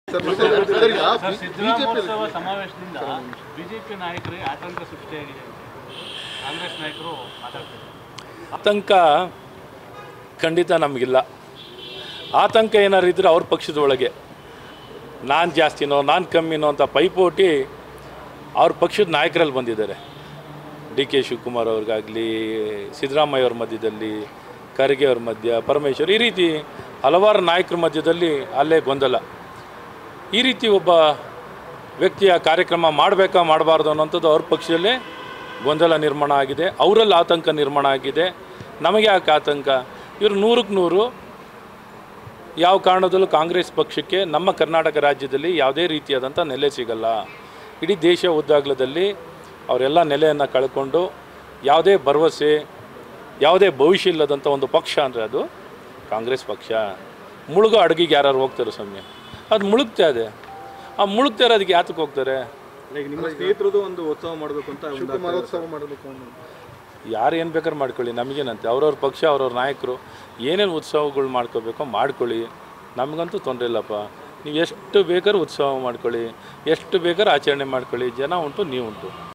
sir ಈಗ sir ಸಿದ್ದರಾಮೋತ್ಸವ ಸಮಾವೇಶದಿಂದ BJP ನಾಯಕರಿಗೆ ಆತಂಕ ಸೃಷ್ಟಿಯಾಗಿದೆ ಕಾಂಗ್ರೆಸ್ ನಾಯಕರು ಮಾತಾಡ್ತಿದ್ದಾರೆ ಆತಂಕ ಖಂಡಿತ ನಮಗಿಲ್ಲ ಆತಂಕ ಏನಾರು ಇದ್ದರೆ ಅವ್ರ ಪಕ್ಷದ ಒಳಗೆ ನಾನು ಜಾಸ್ತಿನೋ ನಾನು ಕಮ್ಮಿನೋ ಅಂತ ಪೈಪೋಟಿ ಅವ್ರ ಪಕ್ಷದ ನಾಯಕರಲ್ಲಿ ಬಂದಿದ್ದಾರೆ ಡಿ ಕೆ ಶಿವಕುಮಾರ್ ಅವ್ರಿಗಾಗಲಿ ಸಿದ್ದರಾಮಯ್ಯ ಅವ್ರ ಮಧ್ಯದಲ್ಲಿ ಖರ್ಗೆ ಅವ್ರ ಮಧ್ಯ ಪರಮೇಶ್ವರ್ ಈ ರೀತಿ ಹಲವಾರು ನಾಯಕರ ಮಧ್ಯದಲ್ಲಿ ಅಲ್ಲೇ ಗೊಂದಲ ಈ ರೀತಿ ಒಬ್ಬ ವ್ಯಕ್ತಿಯ ಕಾರ್ಯಕ್ರಮ ಮಾಡಬೇಕಾ ಮಾಡಬಾರ್ದು ಅನ್ನೋಂಥದ್ದು ಅವ್ರ ಪಕ್ಷದಲ್ಲೇ ಗೊಂದಲ ನಿರ್ಮಾಣ ಆಗಿದೆ ಅವರಲ್ಲಿ ಆತಂಕ ನಿರ್ಮಾಣ ಆಗಿದೆ ನಮಗೆ ಯಾಕೆ ಆತಂಕ ಇವರು ನೂರಕ್ಕೆ ನೂರು ಯಾವ ಕಾರಣದಲ್ಲೂ ಕಾಂಗ್ರೆಸ್ ಪಕ್ಷಕ್ಕೆ ನಮ್ಮ ಕರ್ನಾಟಕ ರಾಜ್ಯದಲ್ಲಿ ಯಾವುದೇ ರೀತಿಯಾದಂಥ ನೆಲೆ ಸಿಗಲ್ಲ ಇಡೀ ದೇಶ ಉದ್ದಾಗಲದಲ್ಲಿ ಅವರೆಲ್ಲ ನೆಲೆಯನ್ನು ಕಳ್ಕೊಂಡು ಯಾವುದೇ ಭರವಸೆ ಯಾವುದೇ ಭವಿಷ್ಯ ಇಲ್ಲದಂಥ ಒಂದು ಪಕ್ಷ ಅಂದರೆ ಅದು ಕಾಂಗ್ರೆಸ್ ಪಕ್ಷ ಮುಳುಗೋ ಅಡುಗೆಗೆ ಯಾರು ಹೋಗ್ತಾರೆ ಸ್ವಾಮಿ ಅದು ಮುಳುಗ್ತಾ ಇದೆ ಆ ಮುಳುಗ್ತಾ ಇರೋದಕ್ಕೆ ಯಾತಕ್ಕೆ ಹೋಗ್ತಾರೆ ಈಗ ನಿಮ್ಮ ಸ್ನೇಹಿತರದು ಒಂದು ಉತ್ಸವ ಮಾಡಬೇಕು ಅಂತ ಒಂದು ಶಿವಕುಮಾರೋತ್ಸವ ಮಾಡಬೇಕು ಅನ್ನೋ ಯಾರು ಏನು ಬೇಕಾದ್ರೆ ಮಾಡ್ಕೊಳ್ಳಿ ನಮಗೇನಂತೆ ಅವ್ರವ್ರ ಪಕ್ಷ ಅವ್ರವ್ರ ನಾಯಕರು ಏನೇನು ಉತ್ಸವಗಳು ಮಾಡ್ಕೋಬೇಕೋ ಮಾಡ್ಕೊಳ್ಳಿ ನಮಗಂತೂ ತೊಂದರೆ ಇಲ್ಲಪ್ಪ ನೀವು ಎಷ್ಟು ಬೇಕಾದ್ರೂ ಉತ್ಸವ ಮಾಡ್ಕೊಳ್ಳಿ ಎಷ್ಟು ಬೇಕಾದ್ರೂ ಆಚರಣೆ ಮಾಡ್ಕೊಳ್ಳಿ ಜನ ಉಂಟು ನೀವು ಉಂಟು